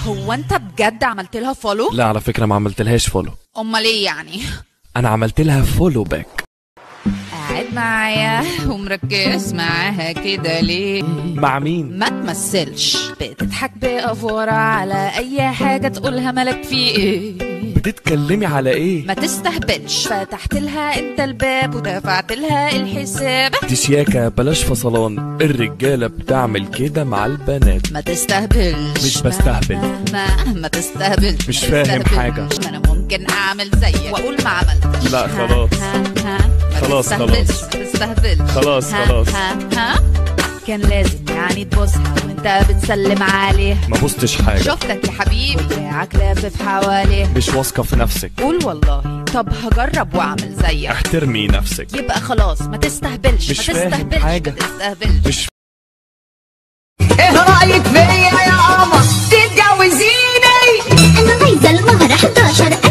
هو انت بجد عملت لها فولو لا على فكرة ما عملتلهاش فولو امال ايه يعني انا عملت لها فولو باك قاعد معايا ومركز معاها كده ليه مع مين ما تمثلش بتضحك بأفورة على اي حاجة تقولها مالك في ايه بتتكلمي على ايه ما تستهبلش فتحت لها انت الباب ودفعت لها الحساب دي شياكة بلاش فصلان الرجالة بتعمل كده مع البنات ما تستهبلش مش بستهبل. ما ما, ما تستهبلش مش ما فاهم تستهبلش. حاجة. ما انا ممكن اعمل زيك واقول ما عملتش لا، ها، خلاص. ها ها ما خلاص، تستهبلش، خلاص. ما تستهبلش خلاص، ها، خلاص. ها ها كان لازم يعني تبوسها وانت بتسلم عليه ما بوستش حاجة شفتك يا حبيبي دراعك لافف حواليه مش واثقة في نفسك قول والله طب هجرب واعمل زيك احترمي نفسك يبقى خلاص ما تستهبلش مش ما فاهم تستهبلش حاجة. ما تستهبلش مش ايه رايك فيا يا قمر تتجوزيني انا عايزه المهر 11